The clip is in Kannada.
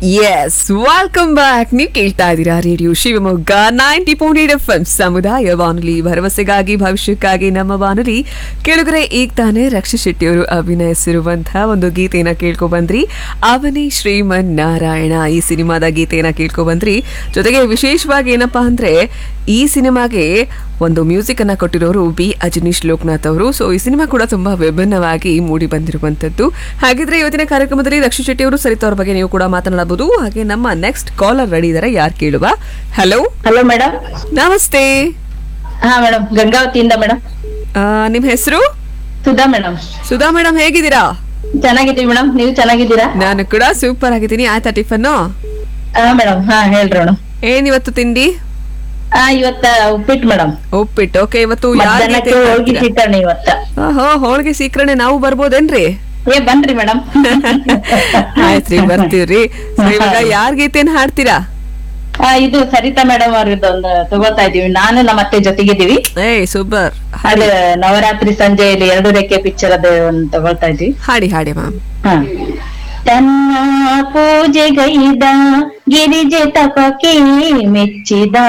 ಎಸ್ ವೆಲ್ಕಮ್ ಬ್ಯಾಕ್ ನೀವು ಕೇಳ್ತಾ ಇದ್ದೀರಾ radio Shivamogga ninety point eight F ಸಮುದಾಯ ಬಾನುಲಿ ಭರವಸೆಗಾಗಿ ಭವಿಷ್ಯಕ್ಕಾಗಿ ನಮ್ಮ ಬಾನುಲಿ ಕೆಳಗರೆ ಈಗ ತಾನೇ ರಕ್ಷಿ ಶೆಟ್ಟಿ ಅವರು ಅಭಿನಯಿಸಿರುವಂತಹ ಒಂದು ಗೀತೆನ ಕೇಳ್ಕೊ ಬಂದ್ರಿ ಅವನೇ ಶ್ರೀಮನ್ ನಾರಾಯಣ ಈ ಸಿನಿಮಾದ ಗೀತೆನ ಕೇಳ್ಕೊ ಬಂದ್ರಿ ಜೊತೆಗೆ ವಿಶೇಷವಾಗಿ ಏನಪ್ಪಾ ಅಂದ್ರೆ ಈ ಸಿನಿಮಾಗೆ ಒಂದು ಮ್ಯೂಸಿಕ್ ಅನ್ನ ಕೊಟ್ಟಿರೋರು ಬಿ ಅಜನೀಶ್ ಲೋಕನಾಥ್ ಅವರು ಸೊ ಈ ಸಿನಿಮಾ ಕೂಡ ತುಂಬಾ ವಿಭಿನ್ನವಾಗಿ ಮೂಡಿ ಬಂದಿರುವಂತದ್ದು ಹಾಗಿದ್ರೆ ಇವತ್ತಿನ ಕಾರ್ಯಕ್ರಮದಲ್ಲಿ ರಕ್ಷಿ ಶೆಟ್ಟಿ ಅವರು ಸರಿತಾ ಅವ್ರ ಬಗ್ಗೆ ನೀವು ಕೂಡ ಮಾತನಾಡಬಹುದು ಹಾಗೆ ನಮ್ಮ ನೆಕ್ಸ್ಟ್ ಕಾಲರ್ ರೆಡಿ ಇದಾರೆ ಯಾರು ಕೇಳುವ ಹಲೋ ಹಲೋ ಮೇಡಮ್ ನಮಸ್ತೆ ಹಾ ಮೇಡಮ್ ಗಂಗಾವತಿಯಿಂದ ಮೇಡಮ್ ಆ, ನಿಮ್ ಹೆಸರು ಸುಧಾ ಮೇಡಮ್ ಸುಧಾ ಮೇಡಮ್ ಹೇಗಿದ್ದೀರಾ ಚೆನ್ನಾಗಿದ್ದೀವಿ ಮೇಡಮ್ ನೀವು ಚೆನ್ನಾಗಿದ್ದೀರಾ ನಾನು ಕೂಡ ಸೂಪರ್ ಆಗಿದ್ದೀನಿ ಆಯ್ತಾ ಟಿಫನ್ ಹಾ ಮೇಡಮ್ ಹಾ ಹೇಳ್ರಿ ಮೇಡಮ್ ಏನ್ ಇವತ್ತು ತಿಂಡಿ ಹಾ ಇವತ್ತ ಉಪ್ಪಿಟ್ಟು ಮೇಡಮ್ ಉಪ್ಪಿಟ್ಟು ಓಕೆ ಇವತ್ತು ಯಾರ್ ಮಧ್ಯಾಹ್ನಕ್ಕೆ ಗೀತೆ ಹೋಳ್ಗಿ ಹಾಡ್ತೀರಾ? ಸಿಟ್ಟಣಿ ಇವತ್ತ ಆಹೋ ಹೋಳಿಗೆ ಸೀಕ್ರಣೆ ನಾವು ಬರ್ಬೋದೇನ್ರಿ ಏ ಬನ್ರಿ ಮೇಡಮ್ ಆಯ್ತ್ರಿ ಬರ್ತೀವ್ರಿ So, ಇವಾಗ ಯಾರ್ ಗೀತೆನ ಹಾಡ್ತೀರಾ ಹಾ ಇದು ಸರಿತಾ ಮೇಡಮ್ ಅವ್ರದ್ದು ಒಂದು ತಗೋತಾ ಇದೀವಿ ನಾನು ನಮ್ಮ ಅತ್ತೆ ಜೊತೆಗಿದ್ದೀವಿ ಏಯ್ ಸೂಪರ್ ಅದು ನವರಾತ್ರಿ ಸಂಜೆಯಲ್ಲಿ ಎರಡು ರೆಕ್ಕೆ ಪಿಕ್ಚರ್ ಅದು ಒಂದು ತಗೊಳ್ತಾ ಇದೀವಿ ಹಾಡಿ ಹಾಡಿ ಮ್ಯಾಮ್ ಹಾ ತನ್ನ ಪೂಜೆಗೈದ ಗಿರಿಜೆ ತಪಕ್ಕೆ ಮೆಚ್ಚಿದ